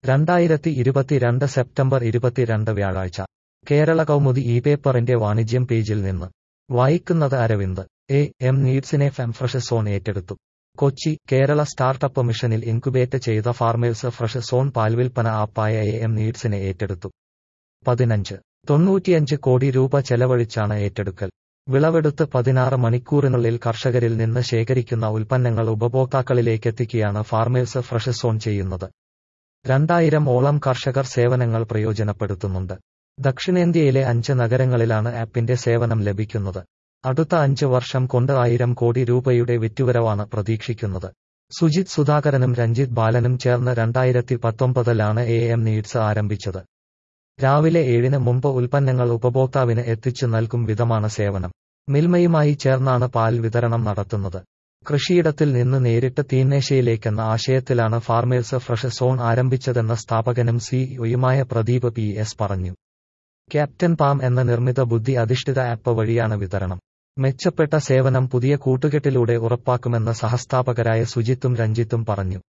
രണ്ടായിരത്തി ഇരുപത്തിരണ്ട് സെപ്റ്റംബർ ഇരുപത്തിരണ്ട് വ്യാഴാഴ്ച കേരള കൗമുദി ഈ പേപ്പറിന്റെ വാണിജ്യം പേജിൽ നിന്ന് വായിക്കുന്നത് അരവിന്ദ് എ എം നീഡ്സിനെ ഫെംഫ്രഷ് സോൺ ഏറ്റെടുത്തു കൊച്ചി കേരള സ്റ്റാർട്ടപ്പ് മിഷനിൽ ഇൻക്യുബേറ്റ് ചെയ്ത ഫാർമേഴ്സ് ഫ്രഷ് സോൺ പാൽവിൽപ്പന ആപ്പായ എ എം നീഡ്സിനെ ഏറ്റെടുത്തു പതിനഞ്ച് തൊണ്ണൂറ്റിയഞ്ച് കോടി രൂപ ചെലവഴിച്ചാണ് ഏറ്റെടുക്കൽ വിളവെടുത്ത് പതിനാറ് മണിക്കൂറിനുള്ളിൽ കർഷകരിൽ നിന്ന് ശേഖരിക്കുന്ന ഉൽപ്പന്നങ്ങൾ ഉപഭോക്താക്കളിലേക്കെത്തിക്കുകയാണ് ഫാർമേഴ്സ് ഫ്രഷ് സോൺ ചെയ്യുന്നത് രണ്ടായിരം ഓളം കർഷകർ സേവനങ്ങൾ പ്രയോജനപ്പെടുത്തുന്നുണ്ട് ദക്ഷിണേന്ത്യയിലെ അഞ്ച് നഗരങ്ങളിലാണ് ആപ്പിന്റെ സേവനം ലഭിക്കുന്നത് അടുത്ത അഞ്ച് വർഷം കൊണ്ട് ആയിരം കോടി രൂപയുടെ വിറ്റുവരവാണ് പ്രതീക്ഷിക്കുന്നത് സുജിത് സുധാകരനും രഞ്ജിത് ബാലനും ചേർന്ന് രണ്ടായിരത്തി പത്തൊമ്പതിലാണ് എ എം നീഡ്സ് ആരംഭിച്ചത് രാവിലെ ഏഴിന് മുമ്പ് ഉൽപ്പന്നങ്ങൾ ഉപഭോക്താവിന് എത്തിച്ചു നൽകും വിധമാണ് സേവനം മിൽമയുമായി ചേർന്നാണ് പാൽ വിതരണം നടത്തുന്നത് കൃഷിയിടത്തിൽ നിന്ന് നേരിട്ട് തീന്മേശയിലേക്കെന്ന ആശയത്തിലാണ് ഫാർമേഴ്സ് ഫ്രഷ് സോൺ ആരംഭിച്ചതെന്ന സ്ഥാപകനും സിഇഒയുമായ പ്രദീപ് പി എസ് പറഞ്ഞു ക്യാപ്റ്റൻ പാം എന്ന നിർമ്മിത ബുദ്ധി അധിഷ്ഠിത ആപ്പ് വഴിയാണ് വിതരണം മെച്ചപ്പെട്ട സേവനം പുതിയ കൂട്ടുകെട്ടിലൂടെ ഉറപ്പാക്കുമെന്ന് സഹസ്ഥാപകരായ സുജിത്തും രഞ്ജിത്തും പറഞ്ഞു